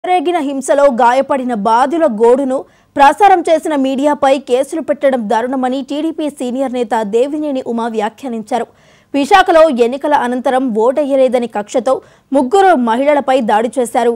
రేగిన హింసలో గాయపడిన బాధితుల గోడును ప్రసారం చేసిన మీడియాపై కేసులు పెట్టడం దారుణమని టీడీపీ సీనియర్ నేత దేవినేని ఉమా వ్యాఖ్యానించారు విశాఖలో ఎన్నికల అనంతరం ఓటెయ్యలేదని కక్షతో ముగ్గురు మహిళలపై దాడి చేశారు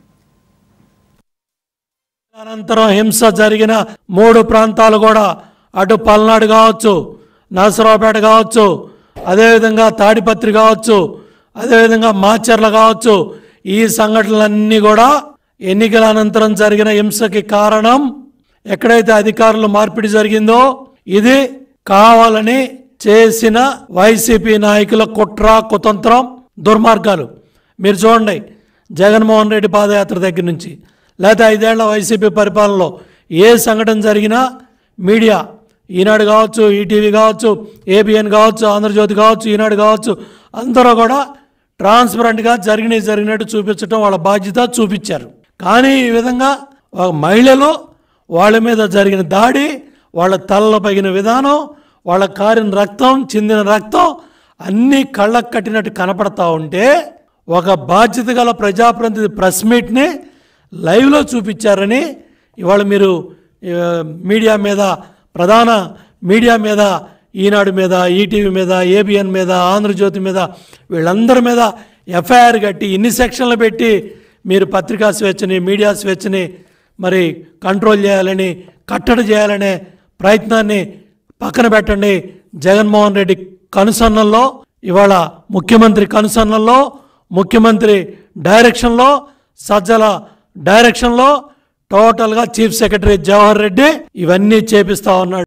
అనంతరం హింస జరిగిన మూడు ప్రాంతాలు కూడా అటు పల్నాడు కావచ్చు నరసరావుపేట కావచ్చు అదేవిధంగా తాడిపత్రి కావచ్చు అదేవిధంగా మాచర్ల కావచ్చు ఈ సంఘటనలన్నీ కూడా ఎన్నికల అనంతరం జరిగిన హింసకి కారణం ఎక్కడైతే అధికారులు మార్పిడి జరిగిందో ఇది కావాలని చేసిన వైసీపీ నాయకుల కుట్ర కుతంత్రం దుర్మార్గాలు మీరు చూడండి జగన్మోహన్ రెడ్డి పాదయాత్ర దగ్గర నుంచి లేదా ఐదేళ్ల వైసీపీ పరిపాలనలో ఏ సంఘటన జరిగినా మీడియా ఈనాడు కావచ్చు ఈటీవీ కావచ్చు ఏబిఎన్ కావచ్చు ఆంధ్రజ్యోతి కావచ్చు ఈనాడు కావచ్చు అందరూ కూడా ట్రాన్స్పరెంట్గా జరిగినవి జరిగినట్టు చూపించడం వాళ్ళ బాధ్యత చూపించారు కానీ ఈ విధంగా ఒక మహిళలు వాళ్ళ మీద జరిగిన దాడి వాళ్ళ తలలో పగిన విధానం వాళ్ళ కారిన రక్తం చిందిన రక్తం అన్నీ కళ్ళకు కట్టినట్టు కనపడతా ఉంటే ఒక బాధ్యత గల ప్రజాప్రతినిధి ప్రెస్ మీట్ని లైవ్లో చూపించారని ఇవాళ మీరు ఆ, మీడియా మీద ప్రధాన మీడియా మీద ఈనాడు మీద ఈటీవీ మీద ఏబిఎన్ మీద ఆంధ్రజ్యోతి మీద వీళ్ళందరి మీద ఎఫ్ఐఆర్ కట్టి ఇన్ని సెక్షన్లు పెట్టి మీరు పత్రికా స్వేచ్ఛని మీడియా స్వేచ్ఛని మరి కంట్రోల్ చేయాలని కట్టడి చేయాలనే ప్రయత్నాన్ని పక్కన పెట్టండి జగన్మోహన్ రెడ్డి కనుసన్నల్లో ఇవాళ ముఖ్యమంత్రి కనుసన్నల్లో ముఖ్యమంత్రి డైరెక్షన్లో సజ్జల డైరెక్షన్లో టోటల్గా చీఫ్ సెక్రటరీ జవహర్ రెడ్డి ఇవన్నీ చేపిస్తా ఉన్నాడు